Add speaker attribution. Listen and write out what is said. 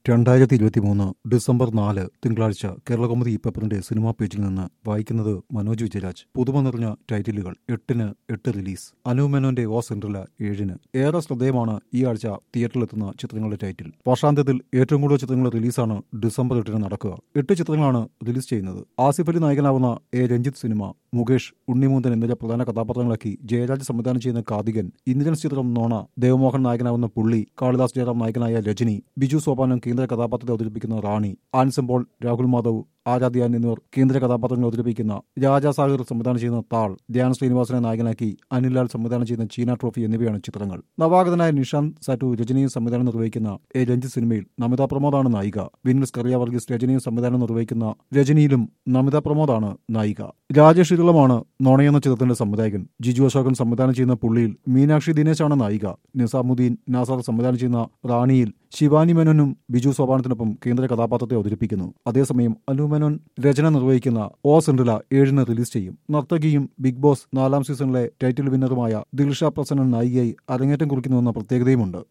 Speaker 1: രണ്ടായിരത്തി ഇരുപത്തി മൂന്ന് ഡിസംബർ നാല് തിങ്കളാഴ്ച കേരളകൗമുദി പേപ്പറിന്റെ സിനിമാ പേജിൽ നിന്ന് വായിക്കുന്നത് മനോജ് വിജയരാജ് പുതുമ നിറഞ്ഞ ടൈറ്റിലുകൾ എട്ടിന് എട്ട് റിലീസ് അനു മേനോന്റെ ഓ സെൻട്രല ഏഴിന് ഏറെ ശ്രദ്ധേയമാണ് ഈ ആഴ്ച തിയേറ്ററിലെത്തുന്ന ചിത്രങ്ങളുടെ ടൈറ്റിൽ വർഷാന്ത്യത്തിൽ ഏറ്റവും കൂടുതൽ ചിത്രങ്ങളുടെ റിലീസാണ് ഡിസംബർ എട്ടിന് നടക്കുക എട്ട് ചിത്രങ്ങളാണ് റിലീസ് ചെയ്യുന്നത് ആസിഫ് അലി നായകനാവുന്ന എ രഞ്ജിത്ത് സിനിമ മുകേഷ് ഉണ്ണിമൂന്തൻ എന്നിവരെ പ്രധാന കഥാപാത്രങ്ങളാക്കി ജയരാജ് സംവിധാനം ചെയ്യുന്ന കാതികൻ ഇന്ത്യൻസ് ചിത്രം നോണ ദേവമോഹൻ നായകനാവുന്ന പുള്ളി കാളിദാസ് ജയറാം നായകനായ രജനി ബിജു സോപാനം കേന്ദ്ര കഥാപാത്രത്തെ അവതരിപ്പിക്കുന്ന റാണി ആൻസെമ്പോൾ രാഹുൽ മാധവ് ആരാധ്യാൻ എന്നിവർ കേന്ദ്ര കഥാപാത്രങ്ങൾ അവതരിപ്പിക്കുന്ന രാജാസാഗർ സംവിധാനം ചെയ്യുന്ന താൾ ധ്യാൻ ശ്രീനിവാസനെ നായകനാക്കി അനിലാൽ സംവിധാനം ചെയ്യുന്ന ചീന ട്രോഫി എന്നിവയാണ് ചിത്രങ്ങൾ നവാഗതനായ നിഷാന്ത് സാറ്റു രജനിയും സംവിധാനം നിർവഹിക്കുന്ന എ രഞ്ജിത്ത് സിനിമയിൽ നമിത പ്രമോദാണ് നായിക വിൻസ് കറിയ വർഗീസ് രജനിയും സംവിധാനം നിർവഹിക്കുന്ന രജനിയിലും നമിത പ്രമോദാണ് നായിക രാജേഷ് ഇരളമാണ് നോണയെന്ന ചിത്രത്തിന്റെ സംവിധായകൻ ജിജു അശോകൻ സംവിധാനം ചെയ്യുന്ന പുള്ളിയിൽ മീനാക്ഷി ദിനേശാണ് നായിക നിസാമുദ്ദീൻ നാസർ സംവിധാനം ചെയ്യുന്ന റാണിയിൽ ശിവാനി മേനോനും ബിജു സോപാനത്തിനൊപ്പം കേന്ദ്ര കഥാപാത്രത്തെ അവതരിപ്പിക്കുന്നു അതേസമയം അനു മേനോൻ രചന നിർവഹിക്കുന്ന ഓ സെൻട്രല ഏഴിന് റിലീസ് ചെയ്യും നർത്തകിയും ബിഗ് ബോസ് നാലാം സീസണിലെ ടൈറ്റിൽ വിന്നറുമായ ദിൽഷ പ്രസന്നൻ നായികയായി അരങ്ങേറ്റം കുറിക്കുന്നുവെന്ന പ്രത്യേകതയുമുണ്ട്